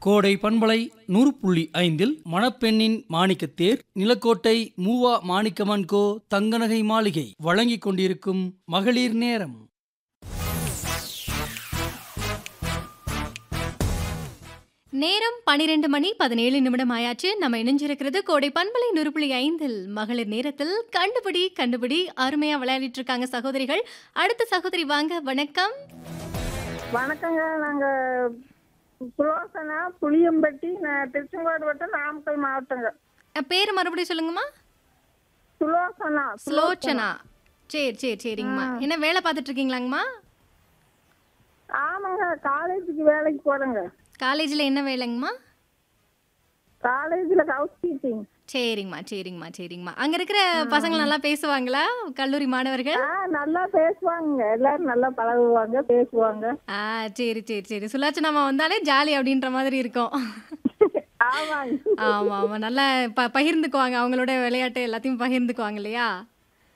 கோடை பண்பலை நூறு புள்ளி ஐந்தில் மணப்பெண்ணின் மாணிக்கத்தேர் நிலக்கோட்டை மூவா மாணிக்கமன் கோ தங்கநகை மாளிகை வழங்கிக் கொண்டிருக்கும் மகளிர் நேரம் நேரம் பனிரெண்டு மணி பதினேழு நிமிடம் ஆயாச்சு நம்ம இணைஞ்சிருக்கிறது கோடை பண்பலை நூறுப்புள்ளி ஐந்தில் மகளிர் நேரத்தில் கண்டுபிடி கண்டுபிடி அருமையா விளையாடிட்டு இருக்காங்க சகோதரிகள் அடுத்த சகோதரி வாங்க வணக்கம் வணக்கங்க நாங்க சுலோசனா புளியம்பட்டி நான் திருச்செங்கோடு வட்டம் நாமக்கல் மாவட்டங்க அஹ், பேரு மறுபடியும் சொல்லுங்கம்மா சுலோசனா ஸ்லோச்சனா சரி சரி சரிங்கம்மா என்ன வேலை பார்த்துட்டு இருக்கீங்களாங்கம்மா ஆமாங்க காலேஜுக்கு வேலைக்கு போறேங்க காலேஜில் என்ன வேலைங்கம்மா காலேஜில் ஹவுஸ் கீப்பிங் சரிங்கம்மா சரிங்கம்மா சரிங்கம்மா அங்கே இருக்கிற பசங்க நல்லா பேசுவாங்களா கல்லூரி மாணவர்கள் ஆ நல்லா பேசுவாங்க எல்லாரும் நல்லா பழகுவாங்க பேசுவாங்க ஆ சரி சரி சரி சுலாச்சனாமா வந்தாலே ஜாலி அப்படின்ற மாதிரி இருக்கும் ஆமாங்க ஆமா ஆமா நல்லா ப பகிர்ந்துக்குவாங்க அவங்களோட விளையாட்டு எல்லாத்தையும் பகிர்ந்துக்குவாங்க இல்லையா